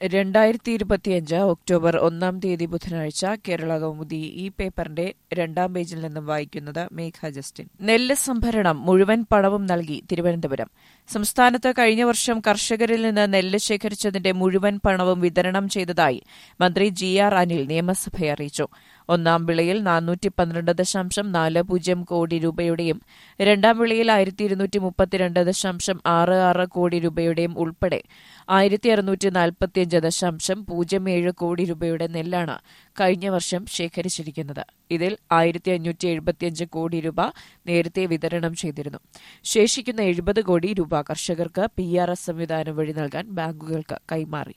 രണ്ടായിരത്തി ഇരുപത്തിയഞ്ച് ഒക്ടോബർ ഒന്നാം തീയതി ബുധനാഴ്ച കേരള കൗമുദി ഈ പേപ്പറിന്റെ രണ്ടാം പേജിൽ നിന്നും വായിക്കുന്നത് മേഘ ജസ്റ്റിൻ നെല്ല് സംഭരണം മുഴുവൻ പണവും നൽകി തിരുവനന്തപുരം സംസ്ഥാനത്ത് കഴിഞ്ഞ വർഷം കർഷകരിൽ നിന്ന് നെല്ല് ശേഖരിച്ചതിന്റെ മുഴുവൻ പണവും വിതരണം ചെയ്തതായി മന്ത്രി ജി ആർ അനിൽ നിയമസഭയെ അറിയിച്ചു ഒന്നാം വിളയിൽ നാനൂറ്റി പന്ത്രണ്ട് ദശാംശം നാല് പൂജ്യം കോടി രൂപയുടെയും രണ്ടാം വിളയിൽ ആയിരത്തി ഇരുന്നൂറ്റി മുപ്പത്തിരണ്ട് ദശാംശം ആറ് ആറ് കോടി രൂപയുടെയും ഉൾപ്പെടെ ആയിരത്തി അറുന്നൂറ്റി നാൽപ്പത്തിയഞ്ച് ദശാംശം പൂജ്യം ഏഴ് കോടി രൂപയുടെ നെല്ലാണ് കഴിഞ്ഞ വർഷം ശേഖരിച്ചിരിക്കുന്നത് ഇതിൽ ആയിരത്തി അഞ്ഞൂറ്റി എഴുപത്തിയഞ്ച് കോടി രൂപ നേരത്തെ വിതരണം ചെയ്തിരുന്നു ശേഷിക്കുന്ന എഴുപത് കോടി രൂപ കർഷകർക്ക് പി ആർ എസ് സംവിധാനം വഴി നൽകാൻ ബാങ്കുകൾക്ക് കൈമാറി